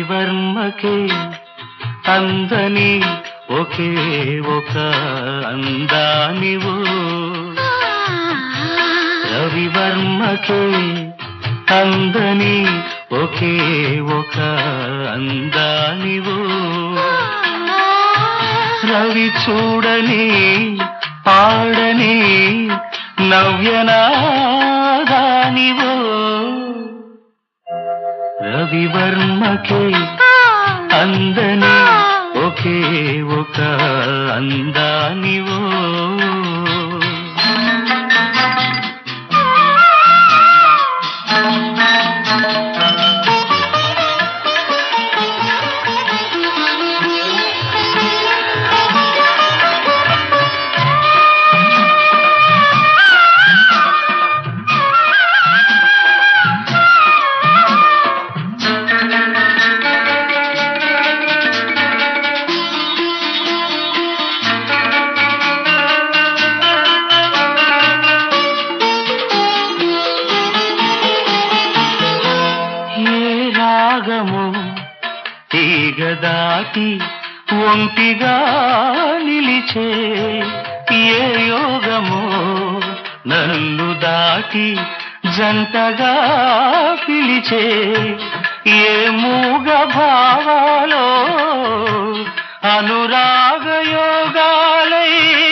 రవివర్మకే అందని ఒకే ఒక అందానివో రవివర్మకే అందని ఒకే ఒక అందానివో రవి చూడని పాడని నవ్యనాదానివో రవివర్మకే అందని ఒకే ఒక అందానివో ఏ రాగము తీగ దాటి ఒంటిగా నిలిచే ఏ యోగమో నన్ను దాటి జంటగా పిలిచే ఏ మూగ భావాలో అనురాగ యోగాలై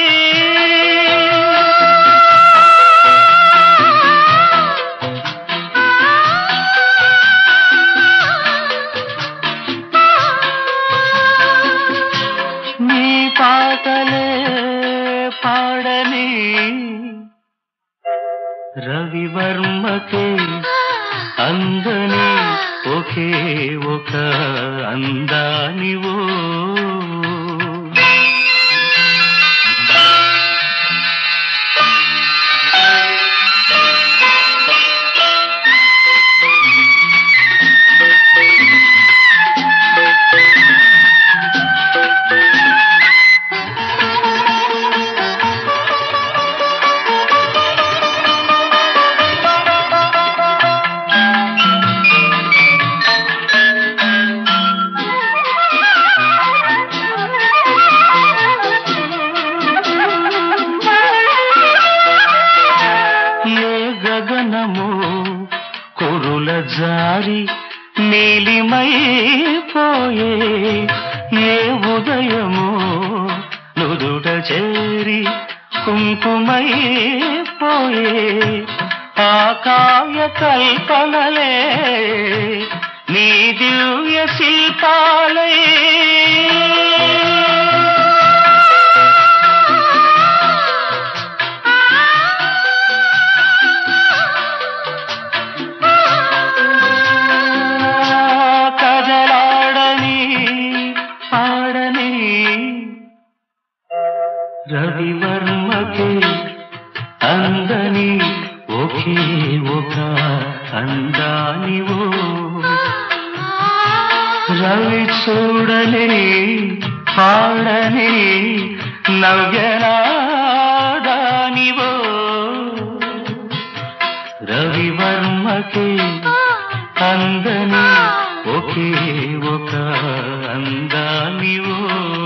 నీ పాటలే పాడని రవివర్మకే అందని ఒకే ఒక అందానివో ఏ గగనము కురుల జారి నీలిమైపోయే ఏ ఉదయము నుదుట చేరి కుంకుమైపోయే ఆ కావ్య కల్పనలే నీ దివ్య శిల్పాలే కదలాడని ఆడని రవివర్మకే అందని ఒకే ఒక అందానివో రవి చూడని పాడని నవ్యనాదానివో రవివర్మకే అందని ఒకే ఒక అందానివో